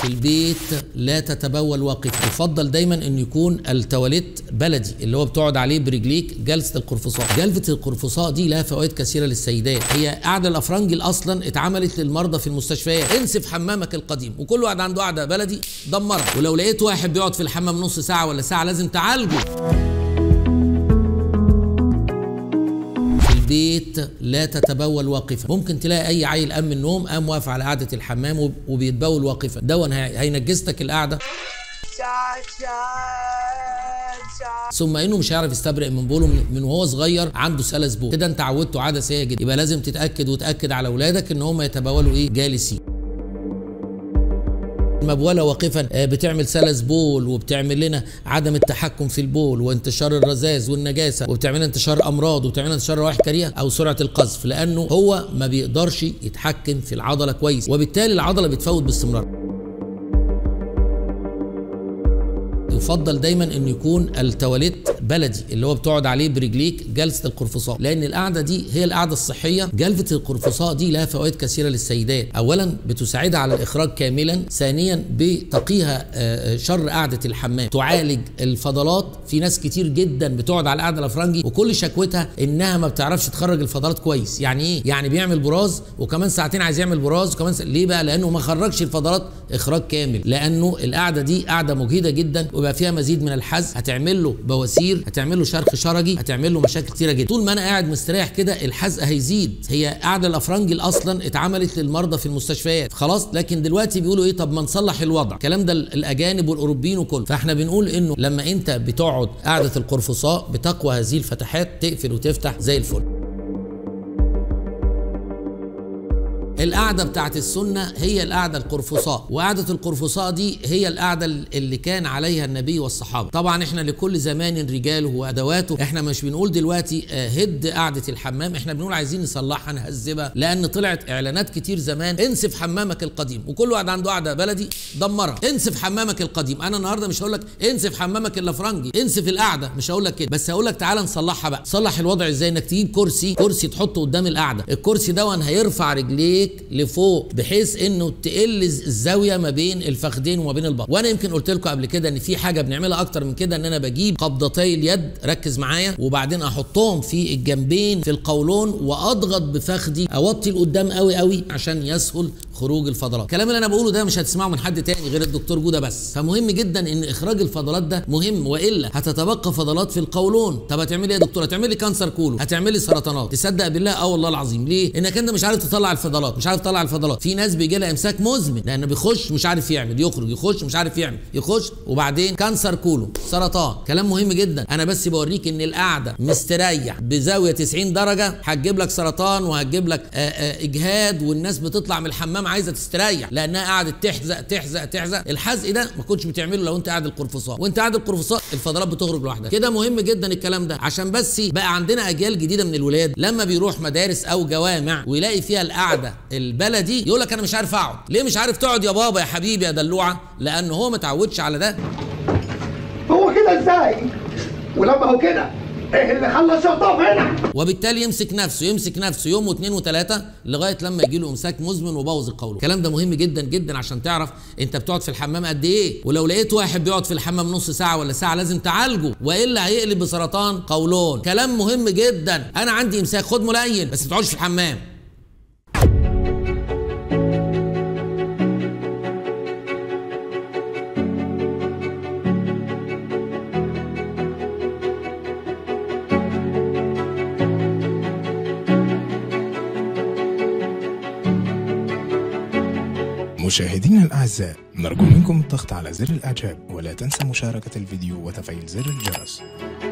البيت لا تتبول واقفا يفضل دايما ان يكون التواليت بلدي اللي هو بتقعد عليه برجليك جلسه القرفصاء جلسه القرفصاء دي لها فوائد كثيره للسيدات هي قاعده الافرنجل اصلا اتعملت للمرضى في المستشفيات انسف حمامك القديم وكل واحد عنده قاعده بلدي دمرها ولو لقيت واحد بيقعد في الحمام نص ساعه ولا ساعه لازم تعالجه في البيت لا تتبول واقفا ممكن تلاقي اي عيل قام من النوم قام واقف على قعده الحمام وب- وبيتبول واقفا دون هي- هينجستك القعده ثم انه مش هيعرف يستبرئ من بوله من, من وهو صغير عنده سلس بول كده انت عودته عاده سيئه جدا يبقى لازم تتاكد وتاكد على اولادك ان هم يتبولوا ايه جالسين المبوله واقفا آه، بتعمل سلس بول وبتعمل لنا عدم التحكم في البول وانتشار الرذاذ والنجاسه وبتعمل لنا انتشار امراض وبتعمل لنا انتشار روائح كريهه او سرعه القذف لانه هو ما بيقدرش يتحكم في العضله كويس وبالتالي العضله بتفوت باستمرار يفضل دايما ان يكون التواليت بلدي اللي هو بتقعد عليه برجليك جلسه القرفصاء لان القعده دي هي القعده الصحيه جلسه القرفصاء دي لها فوائد كثيره للسيدات اولا بتساعدها على الاخراج كاملا ثانيا بتقيها آه، شر قعده الحمام تعالج الفضلات في ناس كتير جدا بتقعد على القعده الافرنجي وكل شكوتها انها ما بتعرفش تخرج الفضلات كويس يعني ايه يعني بيعمل براز وكمان ساعتين عايز يعمل براز وكمان س... ليه بقى لانه ما خرجش الفضلات اخراج كامل لانه القعده دي قعده مجهده جدا ويبقى فيها مزيد من الحز هتعمل له بواسير هتعمل له شرخ شرجي هتعمل له مشاكل كتيره جدا طول ما انا قاعد مستريح كده الحزق هيزيد هي قاعده الافرنجل اصلا اتعملت للمرضى في المستشفيات خلاص لكن دلوقتي بيقولوا ايه طب ما نصلح الوضع الكلام ده الاجانب والاوروبيين وكله فاحنا بنقول انه لما انت بتقعد قاعده القرفصاء بتقوى هذه الفتحات تقفل وتفتح زي الفل القعده بتاعت السنه هي القعده القرفصاء وقعده القرفصاء دي هي القعده اللي كان عليها النبي والصحابه طبعا احنا لكل زمان رجاله وادواته احنا مش بنقول دلوقتي آه، هد قعده الحمام احنا بنقول عايزين نصلحها نهذبها لان طلعت اعلانات كتير زمان انسف حمامك القديم وكل واحد عنده قعده بلدي دمرها انسف حمامك القديم انا النهارده مش هقول لك انسف حمامك الافرنجي انسف القعده مش هقول لك كده بس هقول لك تعالى نصلحها بقى صلح الوضع ازاي انك تجيب كرسي كرسي تحطه قدام القعده الكرسي دون هيرفع رجليك لفوق بحيث انه تقل الز- الزاويه ما بين الفخذين وما بين البطن وانا يمكن قلت لكم قبل كده ان في حاجه بنعملها اكتر من كده ان انا بجيب قبضتي اليد ركز معايا وبعدين احطهم في الجنبين في القولون واضغط بفخدي اوطي لقدام قوي قوي عشان يسهل خروج الفضلات الكلام اللي انا بقوله ده مش هتسمعه من حد تاني غير الدكتور جوده بس فمهم جدا ان اخراج الفضلات ده مهم والا هتتبقى فضلات في القولون طب هتعملي ايه يا دكتور هتعملي كانسر كولون هتعملي سرطانات تصدق بالله اه والله العظيم ليه انك انت مش عارف تطلع الفضلات مش عارف تطلع الفضلات في ناس بيجي لها امساك مزمن لانه بيخش مش عارف يعمل يخرج يخش مش عارف يعمل يخش وبعدين كانسر كولون سرطان كلام مهم جدا انا بس بوريك ان القعده مستريح بزاويه 90 درجه هتجيب لك سرطان وهتجيب لك آآ آآ اجهاد والناس بتطلع من الحمام عايزه تستريح لانها قعدت تحزق تحزق تحزق الحزق ده ما كنتش بتعمله لو انت قاعد القرفصاء وانت قاعد القرفصاء الفضلات بتخرج لوحدها كده مهم جدا الكلام ده عشان بس بقى عندنا اجيال جديده من الولاد لما بيروح مدارس او جوامع ويلاقي فيها القعده البلدي يقول لك انا مش عارف اقعد ليه مش عارف تقعد يا بابا يا حبيبي يا دلوعه لان هو ما اتعودش على ده هو كده ازاي؟ ولما هو كده ايه اللي خلى الشطاف هنا؟ وبالتالي يمسك نفسه يمسك نفسه يوم واثنين وثلاثه لغايه لما يجي له امساك مزمن وبوظ القولون الكلام ده مهم جدا جدا عشان تعرف انت بتقعد في الحمام قد ايه ولو لقيت واحد بيقعد في الحمام نص ساعه ولا ساعه لازم تعالجه والا هيقلب بسرطان قولون كلام مهم جدا انا عندي امساك خد ملين بس ما تقعدش في الحمام مشاهدينا الأعزاء نرجو منكم الضغط على زر الإعجاب ولا تنسى مشاركة الفيديو وتفعيل زر الجرس